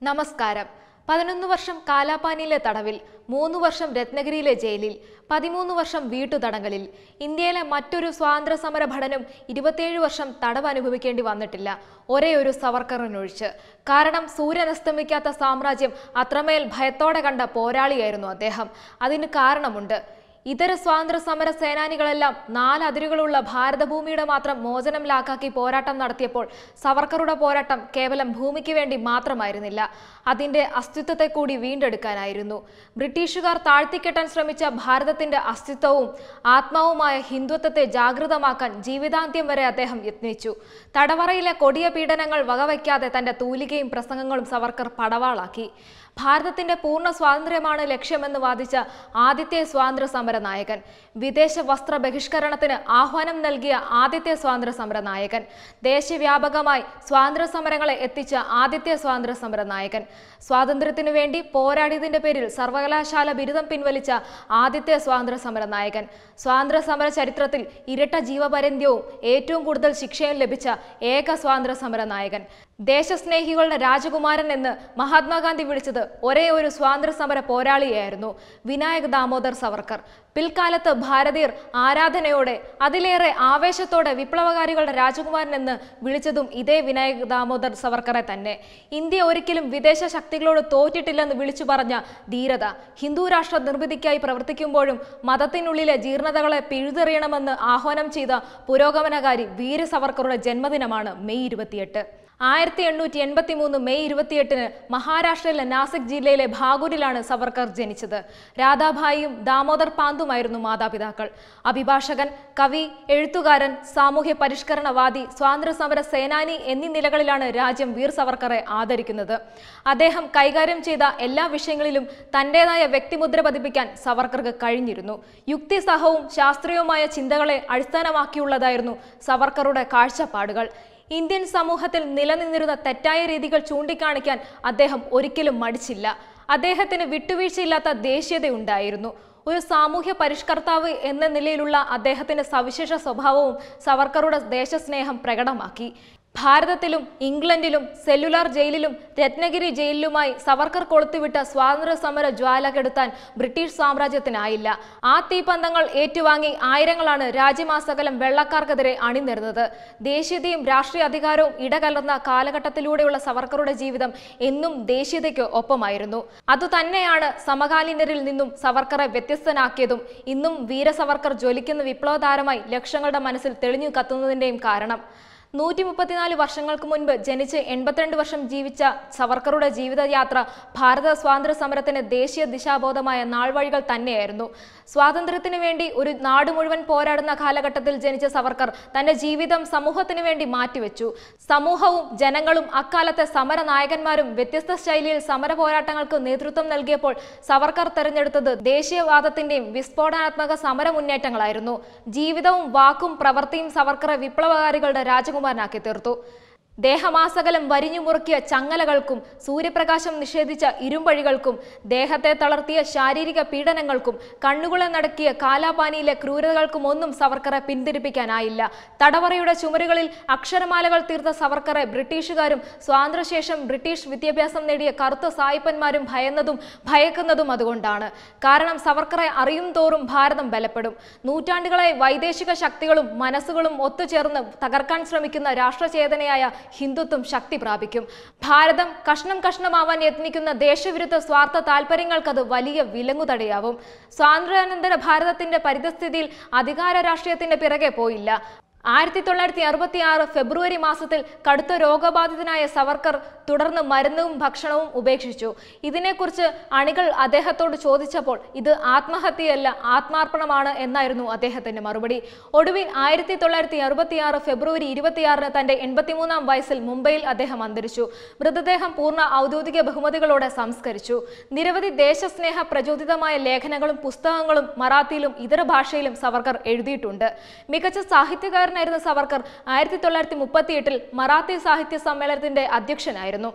നമസ്കാരം പതിനൊന്ന് വർഷം കാലാപാനിയിലെ തടവിൽ മൂന്ന് വർഷം രത്നഗിരിയിലെ ജയിലിൽ പതിമൂന്ന് വർഷം വീട്ടുതടങ്കലിൽ ഇന്ത്യയിലെ മറ്റൊരു സ്വാതന്ത്ര്യ സമര ഭടനും ഇരുപത്തിയേഴ് വർഷം തടവ് അനുഭവിക്കേണ്ടി വന്നിട്ടില്ല ഒരേ ഒരു സവർക്കറിനൊഴിച്ച് കാരണം സൂര്യൻ അസ്തമിക്കാത്ത സാമ്രാജ്യം അത്രമേൽ ഭയത്തോടെ കണ്ട പോരാളിയായിരുന്നു അദ്ദേഹം അതിന് കാരണമുണ്ട് ഇതര സ്വാതന്ത്ര്യ സമര സേനാനികളെല്ലാം നാല് അതിരുകളുള്ള ഭാരതഭൂമിയുടെ മാത്രം മോചനം ലാക്കാക്കി പോരാട്ടം നടത്തിയപ്പോൾ സവർക്കറുടെ പോരാട്ടം കേവലം ഭൂമിക്ക് വേണ്ടി മാത്രമായിരുന്നില്ല അതിന്റെ അസ്തിത്വത്തെ കൂടി വീണ്ടെടുക്കാനായിരുന്നു ബ്രിട്ടീഷുകാർ താഴ്ത്തിക്കെട്ടാൻ ശ്രമിച്ച ഭാരതത്തിന്റെ അസ്തിത്വവും ആത്മാവുമായ ഹിന്ദുത്വത്തെ ജാഗൃതമാക്കാൻ ജീവിതാന്ത്യം വരെ അദ്ദേഹം യത്നിച്ചു തടവറയിലെ കൊടിയ പീഡനങ്ങൾ വകവയ്ക്കാതെ തന്റെ തൂലികയും പ്രസംഗങ്ങളും സവർക്കർ പടവാളാക്കി ഭാരതത്തിന്റെ പൂർണ്ണ സ്വാതന്ത്ര്യമാണ് ലക്ഷ്യമെന്ന് വാദിച്ച ആദ്യത്തെ സ്വാതന്ത്ര്യ സമര നായകൻ വിദേശ വസ്ത്ര ബഹിഷ്കരണത്തിന് ആഹ്വാനം നൽകിയ ആദ്യത്തെ സ്വാതന്ത്ര്യ സമര നായകൻ ദേശവ്യാപകമായി സ്വാതന്ത്ര്യ സമരങ്ങളെ എത്തിച്ച ആദ്യത്തെ സ്വാതന്ത്ര്യ സമര നായകൻ സ്വാതന്ത്ര്യത്തിനു വേണ്ടി പോരാടിയതിന്റെ പേരിൽ സർവകലാശാല ബിരുദം പിൻവലിച്ച ആദ്യത്തെ സ്വാതന്ത്ര്യ സമര നായകൻ സ്വാതന്ത്ര്യ സമര ചരിത്രത്തിൽ ഇരട്ട ജീവപര്യന്തവും ഏറ്റവും കൂടുതൽ ശിക്ഷയും ലഭിച്ച ഏക സ്വാതന്ത്ര്യ സമര നായകൻ ദേശസ്നേഹികളുടെ രാജകുമാരൻ എന്ന് മഹാത്മാഗാന്ധി വിളിച്ചത് ഒരേ ഒരു സ്വാതന്ത്ര്യ സമര പോരാളിയായിരുന്നു വിനായക് ദാമോദർ സവർക്കർ പിൽക്കാലത്ത് ഭാരതീയർ ആരാധനയോടെ അതിലേറെ ആവേശത്തോടെ വിപ്ലവകാരികളുടെ രാജകുമാരൻ എന്ന് വിളിച്ചതും ഇതേ വിനായക് ദാമോദർ സവർക്കറെ തന്നെ ഇന്ത്യ ഒരിക്കലും വിദേശ ശക്തികളോട് തോറ്റിട്ടില്ലെന്ന് വിളിച്ചു പറഞ്ഞ ധീരത ഹിന്ദു രാഷ്ട്ര നിർമ്മിതിക്കായി പ്രവർത്തിക്കുമ്പോഴും മതത്തിനുള്ളിലെ ജീർണതകളെ പിഴുതെറിയണമെന്ന് ആഹ്വാനം ചെയ്ത പുരോഗമനകാരി വീര സവർക്കറുടെ ജന്മദിനമാണ് മെയ് ഇരുപത്തിയെട്ട് ആയിരത്തി എണ്ണൂറ്റി എൺപത്തി മൂന്ന് മെയ് ഇരുപത്തിയെട്ടിന് മഹാരാഷ്ട്രയിലെ നാസിക് ജില്ലയിലെ ഭാഗൂരിലാണ് സവർക്കർ ജനിച്ചത് രാധാഭായിയും ദാമോദർ പാന്തുമായിരുന്നു മാതാപിതാക്കൾ അഭിഭാഷകൻ കവി എഴുത്തുകാരൻ സാമൂഹ്യ പരിഷ്കരണവാദി സ്വാതന്ത്ര്യ സമര സേനാനി എന്നീ നിലകളിലാണ് രാജ്യം വീർ സവർക്കറെ ആദരിക്കുന്നത് അദ്ദേഹം കൈകാര്യം ചെയ്ത എല്ലാ വിഷയങ്ങളിലും തന്റേതായ വ്യക്തിമുദ്ര പതിപ്പിക്കാൻ സവർക്കർക്ക് കഴിഞ്ഞിരുന്നു യുക്തിസഹവും ശാസ്ത്രീയവുമായ ചിന്തകളെ അടിസ്ഥാനമാക്കിയുള്ളതായിരുന്നു സവർക്കറുടെ കാഴ്ചപ്പാടുകൾ ഇന്ത്യൻ സമൂഹത്തിൽ നിലനിന്നിരുന്ന തെറ്റായ രീതികൾ ചൂണ്ടിക്കാണിക്കാൻ അദ്ദേഹം ഒരിക്കലും മടിച്ചില്ല അദ്ദേഹത്തിന് വിട്ടുവീഴ്ചയില്ലാത്ത ദേശീയതയുണ്ടായിരുന്നു ഒരു സാമൂഹ്യ പരിഷ്കർത്താവ് എന്ന നിലയിലുള്ള അദ്ദേഹത്തിന്റെ സവിശേഷ സ്വഭാവവും സവർക്കറുടെ ദേശസ്നേഹം പ്രകടമാക്കി ഭാരതത്തിലും ഇംഗ്ലണ്ടിലും സെല്ലുലാർ ജയിലിലും രത്നഗിരി ജയിലിലുമായി സവർക്കർ കൊളുത്തുവിട്ട സ്വാതന്ത്ര്യ സമര ജ്വാല കെടുത്താൻ ബ്രിട്ടീഷ് സാമ്രാജ്യത്തിനായില്ല ആ തീപന്തങ്ങൾ ഏറ്റുവാങ്ങി ആയിരങ്ങളാണ് രാജ്യമാസകലം വെള്ളക്കാർക്കെതിരെ അണിനിരുന്നത് ദേശീയതയും രാഷ്ട്രീയ അധികാരവും ഇടകലർന്ന കാലഘട്ടത്തിലൂടെയുള്ള സവർക്കറുടെ ജീവിതം എന്നും ദേശീയതയ്ക്ക് ഒപ്പമായിരുന്നു അതുതന്നെയാണ് സമകാലീനരിൽ നിന്നും സവർക്കറെ വ്യത്യസ്തനാക്കിയതും ഇന്നും വീര സവർക്കർ ജ്വലിക്കുന്ന വിപ്ലവതാരമായി ലക്ഷങ്ങളുടെ മനസ്സിൽ തെളിഞ്ഞു കത്തുന്നതിന്റെയും കാരണം നൂറ്റി മുപ്പത്തിനാല് വർഷങ്ങൾക്ക് മുൻപ് ജനിച്ച് എൺപത്തിരണ്ട് വർഷം ജീവിച്ച സവർക്കറുടെ ജീവിതയാത്ര ഭാരത സ്വാതന്ത്ര്യ സമരത്തിന് ദേശീയ ദിശാബോധമായ നാൾവഴികൾ തന്നെയായിരുന്നു സ്വാതന്ത്ര്യത്തിന് വേണ്ടി ഒരു നാട് മുഴുവൻ പോരാടുന്ന കാലഘട്ടത്തിൽ ജനിച്ച സവർക്കർ തന്റെ ജീവിതം സമൂഹത്തിന് വേണ്ടി മാറ്റിവെച്ചു സമൂഹവും ജനങ്ങളും അക്കാലത്തെ സമര നായകന്മാരും വ്യത്യസ്ത ശൈലിയിൽ സമര പോരാട്ടങ്ങൾക്ക് നേതൃത്വം നൽകിയപ്പോൾ സവർക്കർ തെരഞ്ഞെടുത്തത് ദേശീയവാദത്തിന്റെയും വിസ്ഫോടനാത്മക സമര മുന്നേറ്റങ്ങളായിരുന്നു ജീവിതവും വാക്കും പ്രവൃത്തിയും സവർക്കറെ വിപ്ലവകാരികളുടെ രാജകുമാരനാക്കി തീർത്തു ദേഹമാസകലം വരിഞ്ഞു മുറുക്കിയ ചങ്ങലകൾക്കും സൂര്യപ്രകാശം നിഷേധിച്ച ഇരുമ്പഴികൾക്കും ദേഹത്തെ തളർത്തിയ ശാരീരിക പീഡനങ്ങൾക്കും കണ്ണുകളെ നടക്കിയ കാലാപാനിയിലെ ക്രൂരതകൾക്കും ഒന്നും സവർക്കറെ പിന്തിരിപ്പിക്കാനായില്ല തടവറയുടെ ചുമരുകളിൽ അക്ഷരമാലകൾ തീർത്ത സവർക്കറെ ബ്രിട്ടീഷുകാരും സ്വാതന്ത്ര്യശേഷം ബ്രിട്ടീഷ് വിദ്യാഭ്യാസം നേടിയ കറുത്ത സായിപ്പന്മാരും ഭയന്നതും ഭയക്കുന്നതും അതുകൊണ്ടാണ് കാരണം സവർക്കറെ അറിയും തോറും ഭാരതം ബലപ്പെടും നൂറ്റാണ്ടുകളായി വൈദേശിക ശക്തികളും മനസ്സുകളും ഒത്തുചേർന്ന് തകർക്കാൻ ശ്രമിക്കുന്ന രാഷ്ട്രചേതനയായ ഹിന്ദുത്വം ശക്തി പ്രാപിക്കും ഭാരതം കഷ്ണം കഷ്ണമാവാൻ യത്നിക്കുന്ന ദേശവിരുദ്ധ സ്വാർത്ഥ താല്പര്യങ്ങൾക്കത് വലിയ വിലങ്ങുതടിയാവും സ്വാതന്ത്ര്യാനന്തര ഭാരതത്തിന്റെ പരിതസ്ഥിതിയിൽ അധികാര രാഷ്ട്രീയത്തിന്റെ പിറകെ പോയില്ല ആയിരത്തി തൊള്ളായിരത്തി അറുപത്തി ആറ് ഫെബ്രുവരി മാസത്തിൽ കടുത്ത രോഗബാധിതനായ സവർക്കർ തുടർന്ന് മരുന്നും ഭക്ഷണവും ഉപേക്ഷിച്ചു ഇതിനെക്കുറിച്ച് അണികൾ അദ്ദേഹത്തോട് ചോദിച്ചപ്പോൾ ഇത് ആത്മഹത്യയല്ല ആത്മാർപ്പണമാണ് എന്നായിരുന്നു അദ്ദേഹത്തിന്റെ മറുപടി ഒടുവിൽ ആയിരത്തി തൊള്ളായിരത്തി അറുപത്തി ആറ് ഫെബ്രുവരി ഇരുപത്തിയാറിന് തന്റെ എൺപത്തിമൂന്നാം വയസ്സിൽ മുംബൈയിൽ അദ്ദേഹം അന്തരിച്ചു മൃതദേഹം പൂർണ്ണ ഔദ്യോഗിക ബഹുമതികളോടെ സംസ്കരിച്ചു നിരവധി ദേശസ്നേഹ പ്രചോദിതമായ ലേഖനങ്ങളും പുസ്തകങ്ങളും മറാത്തിയിലും ഇതര ഭാഷയിലും സവർക്കർ എഴുതിയിട്ടുണ്ട് മികച്ച സാഹിത്യകാരനായിരുന്ന സവർക്കർ ആയിരത്തി തൊള്ളായിരത്തി മുപ്പത്തിയെട്ടിൽ മറാത്തി സാഹിത്യ സമ്മേളനത്തിന്റെ അധ്യക്ഷനായിരുന്നു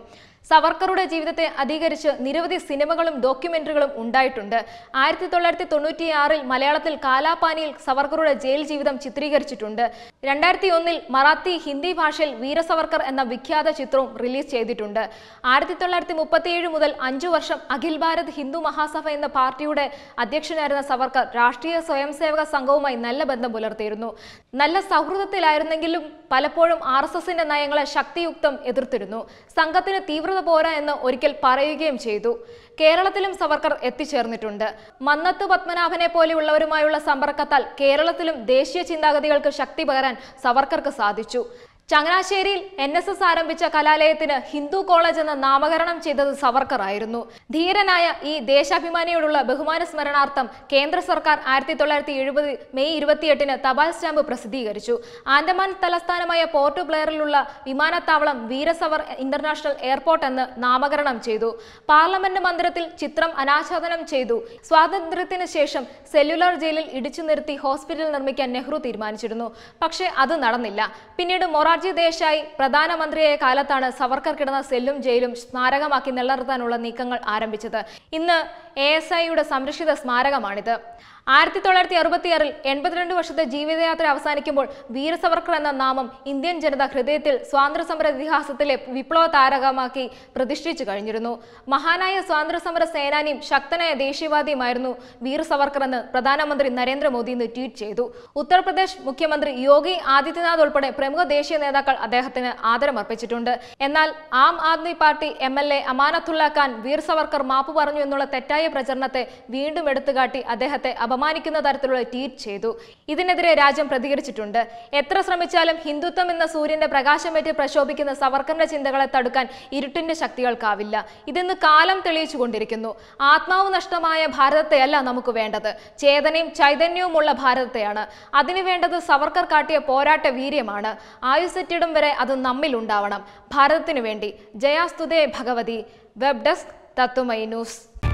സവർക്കറുടെ ജീവിതത്തെ അധികരിച്ച് നിരവധി സിനിമകളും ഡോക്യുമെന്ററികളും ഉണ്ടായിട്ടുണ്ട് ആയിരത്തി തൊള്ളായിരത്തി തൊണ്ണൂറ്റിയാറിൽ മലയാളത്തിൽ കാലാപാനിയിൽ സവർക്കറുടെ ജയിൽ ജീവിതം ചിത്രീകരിച്ചിട്ടുണ്ട് രണ്ടായിരത്തി ഒന്നിൽ മറാത്തി ഹിന്ദി ഭാഷയിൽ വീരസവർക്കർ എന്ന വിഖ്യാത ചിത്രവും റിലീസ് ചെയ്തിട്ടുണ്ട് ആയിരത്തി തൊള്ളായിരത്തി മുപ്പത്തിയേഴ് മുതൽ അഞ്ചു വർഷം അഖിൽ ഭാരത് ഹിന്ദു മഹാസഭ എന്ന പാർട്ടിയുടെ അധ്യക്ഷനായിരുന്ന സവർക്കർ രാഷ്ട്രീയ സ്വയംസേവക സംഘവുമായി നല്ല ബന്ധം പുലർത്തിയിരുന്നു നല്ല സൗഹൃദത്തിലായിരുന്നെങ്കിലും പലപ്പോഴും ആർ എസ് എസിന്റെ നയങ്ങളെ ശക്തിയുക്തം എതിർത്തിരുന്നു സംഘത്തിന് തീവ്രത പോരാ എന്ന് ഒരിക്കൽ പറയുകയും ചെയ്തു കേരളത്തിലും സവർക്കർ എത്തിച്ചേർന്നിട്ടുണ്ട് മന്നത്ത് പത്മനാഭനെ പോലെയുള്ളവരുമായുള്ള സമ്പർക്കത്താൽ കേരളത്തിലും ദേശീയ ചിന്താഗതികൾക്ക് ശക്തി പകരാൻ സവർക്കർക്ക് സാധിച്ചു ചങ്ങനാശ്ശേരിയിൽ എൻ എസ് എസ് ആരംഭിച്ച കലാലയത്തിന് ഹിന്ദു കോളേജ് എന്ന നാമകരണം ചെയ്തത് സവർക്കർ ആയിരുന്നു ധീരനായ ഈ ദേശാഭിമാനിയോടുള്ള ബഹുമാന സ്മരണാർത്ഥം കേന്ദ്ര സർക്കാർ ആയിരത്തി തൊള്ളായിരത്തി എഴുപത് മെയ് ഇരുപത്തിയെട്ടിന് തപാൽ സ്റ്റാമ്പ് പ്രസിദ്ധീകരിച്ചു ആൻഡമാൻ തലസ്ഥാനമായ പോർട്ട് ബ്ലെയറിലുള്ള വിമാനത്താവളം വീരസവർ ഇന്റർനാഷണൽ എയർപോർട്ട് എന്ന് നാമകരണം ചെയ്തു പാർലമെന്റ് മന്ദിരത്തിൽ ചിത്രം അനാച്ഛാദനം ചെയ്തു സ്വാതന്ത്ര്യത്തിന് ശേഷം സെല്ലുലാർ ജയിലിൽ ഇടിച്ചു നിർത്തി ഹോസ്പിറ്റൽ നിർമ്മിക്കാൻ നെഹ്റു തീരുമാനിച്ചിരുന്നു പക്ഷേ അത് നടന്നില്ല പിന്നീട് മൊറാർജി ദേശായി പ്രധാനമന്ത്രിയായ കാലത്താണ് സവർക്കർ കിടന്ന സെല്ലും ജയിലും സ്മാരകമാക്കി നിലനിർത്താനുള്ള നീക്കങ്ങൾ ആരംഭിച്ചത് ഇന്ന് എ എസ് ഐയുടെ സംരക്ഷിത സ്മാരകമാണിത് ആയിരത്തി തൊള്ളായിരത്തി അറുപത്തിയാറിൽ എൺപത്തിരണ്ട് വർഷത്തെ ജീവിതയാത്ര അവസാനിക്കുമ്പോൾ വീരസവർക്കർ എന്ന നാമം ഇന്ത്യൻ ജനത ഹൃദയത്തിൽ സ്വാതന്ത്ര്യസമര ഇതിഹാസത്തിലെ വിപ്ലവ താരകമാക്കി പ്രതിഷ്ഠിച്ചു കഴിഞ്ഞിരുന്നു മഹാനായ സ്വാതന്ത്ര്യസമര സേനാനിയും ശക്തനായ ദേശീയവാദിയുമായിരുന്നു വീർ സവർക്കർ എന്ന് പ്രധാനമന്ത്രി നരേന്ദ്രമോദി ഇന്ന് ട്വീറ്റ് ചെയ്തു ഉത്തർപ്രദേശ് മുഖ്യമന്ത്രി യോഗി ആദിത്യനാഥ് ഉൾപ്പെടെ പ്രമുഖ ദേശീയ നേതാക്കൾ അദ്ദേഹത്തിന് ആദരമർപ്പിച്ചിട്ടുണ്ട് എന്നാൽ Aam Aadmi party M L A Amanatullah Khan Veer Savarkar മാപ്പ് പറഞ്ഞു എന്നുള്ള തെറ്റായ പ്രചരണത്തെ വീണ്ടും എടുത്തുകാട്ടി അദ്ദേഹത്തെ അപമാനിക്കുന്ന തരത്തിലുള്ള ട്വീറ്റ് ചെയ്തു ഇതിനെതിരെ രാജ്യം പ്രതികരിച്ചിട്ടുണ്ട് എത്ര ശ്രമിച്ചാലും ഹിന്ദുത്വം എന്ന സൂര്യന്റെ പ്രകാശമേറ്റ് പ്രശോഭിക്കുന്ന സവർക്കറിന്റെ ചിന്തകളെ തടുക്കാൻ ഇരുട്ടിന്റെ ശക്തികൾക്കാവില്ല ഇതെന്ന് കാലം തെളിയിച്ചു കൊണ്ടിരിക്കുന്നു ആത്മാവ് നഷ്ടമായ ഭാരതത്തെയല്ല നമുക്ക് വേണ്ടത് ചേതനയും ചൈതന്യവുമുള്ള ഭാരതത്തെയാണ് അതിനു വേണ്ടത് സവർക്കർ കാട്ടിയ പോരാട്ട വീര്യമാണ് ആയുസെറ്റിടും വരെ അത് നമ്മിൽ ഉണ്ടാവണം ഭാരതത്തിനു വേണ്ടി ജയാസ്തുതേ Bhagavathi web desk Tatwamayi news